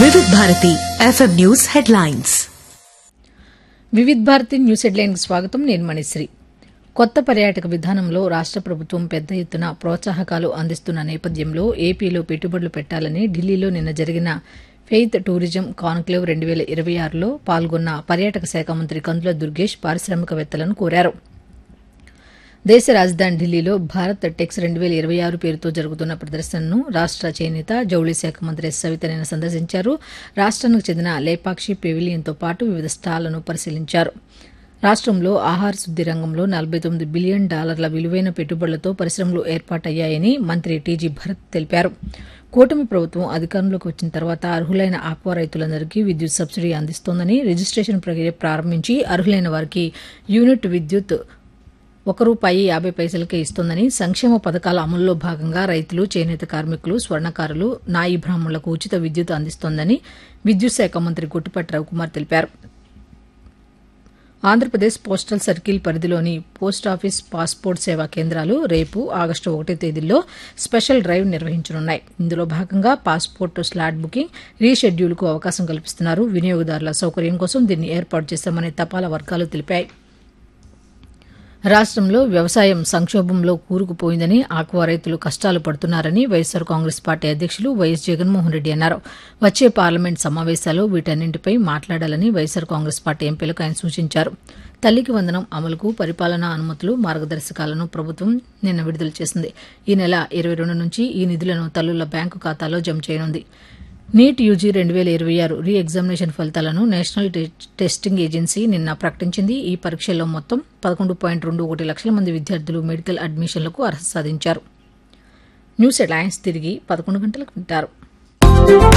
వివిధ Bharati FM news headlines Vividh Bharati news హెడ్లైన్కి స్వాగతం నేను మణిశ్రీ కొత్త పర్యాటక విధానంలో రాష్ట ప్రభుత్వం పెద్ద ఎత్తున ప్రోత్సాహకాలు అందిస్తున్న నేపథ్యంలో ఏపీలో పెట్టుబడులు పెట్టాలని ఢిల్లీలో నిన్న జరిగిన ఫెయిత్ టూరిజం కాన్క్లేవ్ రెండు వేల ఇరవై ఆరులో పాల్గొన్న పర్యాటక శాఖ మంత్రి కందుల దుర్గేష్ పారిశ్రామికవేత్తలను కోరారు దేశ రాజధాని ఢిల్లీలో భారత్ టెక్స్ రెండు వేల ఇరవై ఆరు పేరుతో జరుగుతున్న ప్రదర్శనను రాష్ట చేనేత జౌళి శాఖ మంత్రి ఎస్ సవిత నిన్న సందర్శించారు రాష్ట్రానికి చెందిన లేపాక్షి పెవిలియన్తో పాటు వివిధ స్టాళ్లను పరిశీలించారు రాష్ట్రంలో ఆహార శుద్ది రంగంలో నలభై తొమ్మిది బిలియన్ డాలర్ల విలువైన పెట్టుబడులతో పరిశ్రమలు ఏర్పాటయ్యాయని మంత్రి టీజీ భరత్ తెలిపారు కూటమి ప్రభుత్వం అధికారంలోకి వచ్చిన తర్వాత అర్హులైన ఆక్వా రైతులందరికీ విద్యుత్ సబ్సిడీ అందిస్తోందని రిజిస్ట్రేషన్ ప్రక్రియ ప్రారంభించి అర్హులైన వారికి యూనిట్ విద్యుత్ ఒక రూపాయి యాభై పైసలకే ఇస్తోందని సంక్షేమ పథకాల అమలులో భాగంగా రైతులు చేనేత కార్మికులు స్వర్ణకారులు నాయి బ్రాహ్మణులకు ఉచిత విద్యుత్ అందిస్తోందని విద్యుత్ శాఖ మంత్రి గుట్టిపట్టి రవికుమార్ తెలిపారు ఆంధ్రప్రదేశ్ పోస్టల్ సర్కిల్ పరిధిలోని పోస్టాఫీస్ పాస్పోర్ట్ సేవా కేంద్రాలు రేపు ఆగస్టు ఒకటో తేదీల్లో స్పెషల్ డ్రైవ్ నిర్వహించనున్నాయి ఇందులో భాగంగా పాస్పోర్ట్ స్లాట్ బుకింగ్ రీషెడ్యూల్కు అవకాశం కల్పిస్తున్నారు వినియోగదారుల సౌకర్యం కోసం దీన్ని ఏర్పాటు చేశామని తపాలా వర్గాలు తెలిపాయి రాష్ట్రంలో వ్యవసాయం సంక్షోభంలో కూరుకుపోయిందని ఆక్వా రైతులు కష్టాలు పడుతున్నారని వైఎస్సార్ కాంగ్రెస్ పార్టీ అధ్యక్షులు వైఎస్ జగన్మోహన్ రెడ్డి అన్నారు వచ్చే పార్లమెంట్ సమావేశాల్లో వీటన్నింటిపై మాట్లాడాలని వైఎస్సార్ కాంగ్రెస్ పార్టీ ఎంపీలకు ఆయన సూచించారు తల్లికి వందనం అమలుకు పరిపాలనా అనుమతులు మార్గదర్శకాలను ప్రభుత్వం నిన్న విడుదల చేసింది ఈ నెల ఇరవై రెండు నుంచి ఈ నిధులను తల్లుల బ్యాంకు ఖాతాలో జమ చేయనుంది నీట్ యూజీ రెండు వేల ఇరవై ఆరు రీ ఎగ్జామినేషన్ ఫలితాలను నేషనల్ టెస్టింగ్ ఏజెన్సీ నిన్న ప్రకటించింది ఈ పరీక్షల్లో మొత్తం పదకొండు పాయింట్ రెండు ఒకటి లక్షల మంది విద్యార్థులు మెడికల్ అడ్మిషన్లకు అర్హత సాధించారు న్యూస్ హెడ్లైన్స్ తిరిగి పదకొండు గంటలకు వింటారు